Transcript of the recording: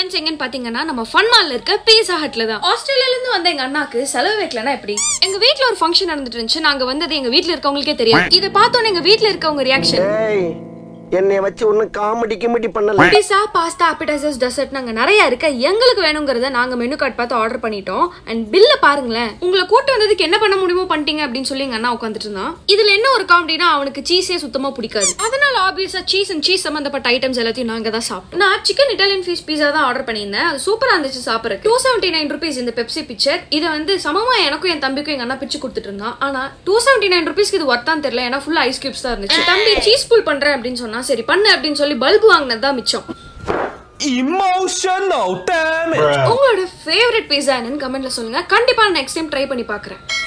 Lunch எங்கன்னு பாத்தீங்கன்னா நம்ம ஃபன் மால்ல இருக்க பீஸா ஹட்ல தான் ஆஸ்திரேலியால இருந்து வந்த எங்க அண்ணாக்கு செலவு வைக்கலனா எப்படி எங்க வீட்ல ஒரு ஃபங்க்ஷன் நடந்துட்டு இருந்துச்சு நாங்க வந்தது எங்க வீட்ல இருக்கவங்களுக்கே தெரியாது இத பார்த்தோன்னே எங்க வீட்ல இருக்கவங்க ரியாக்ஷன் ஏய் என்னைய வச்சு ஒன்னும் காமெடி கிமெடி பண்ணல பீஸா பாஸ்தா appetizers டெசர்ட் நாங்க நிறைய இருக்க எங்களுக்கு வேணுங்கிறத நாங்க மெனு கார்டு பார்த்து ஆர்டர் பண்ணிட்டோம் அண்ட் பில்ல பாருங்களேன் உங்களை கூட்டு வந்ததுக்கு என்ன பண்ண முடியுமோ பண்ணிட்டீங்க அப்படின்னு சொல்லி எங்க அண்ணா உட்காந்துட்டு இருந்தான் இதுல என்ன ஒரு காமெடினா அவனுக்கு சீஸே சுத்தமா பிடிக்காது அதனால ஆப்வியஸா சீஸ் அண்ட் சீஸ் சம்பந்தப்பட்ட ஐட்டம்ஸ் எல்லாத்தையும் நாங்க தான் சாப்பிட்டோம் நான் சிக்கன் இட்டாலியன் ஃபிஷ் பீஸா தான் ஆர்டர் பண்ணியிருந்தேன் அது சூப்பரா இருந்துச்சு சாப்பிட்றதுக்கு டூ செவன்டி நைன் ருபீஸ் இந்த பெப்சி பிக்சர் இதை வந்து சமமா எனக்கும் என் தம்பிக்கும் எங்க அண்ணா பிச்சு கொடுத்துட்டு இருந்தான் ஆனா டூ செவன்டி நைன் ருபீஸ்க்கு இது ஒர்த்தான் தெரியல ஏன்னா ஃபுல்லா ஐஸ் கியூப்ஸ் தான் இருந்துச்சு தம்பி சீஸ் புல் பண்றேன் அப்படின்னு சொன்னா சரி பண்ணு அப்படின்னு சொல்லி பல்பு வாங்கினது தான் மிச்சம் Emotional damage. உங்களோட ஃபேவரட் பீஸா என்னன்னு கமெண்ட்ல சொல்லுங்க கண்டிப்பா நெக்ஸ்ட் டைம் ட்ரை பண்ணி பார்க்கறேன்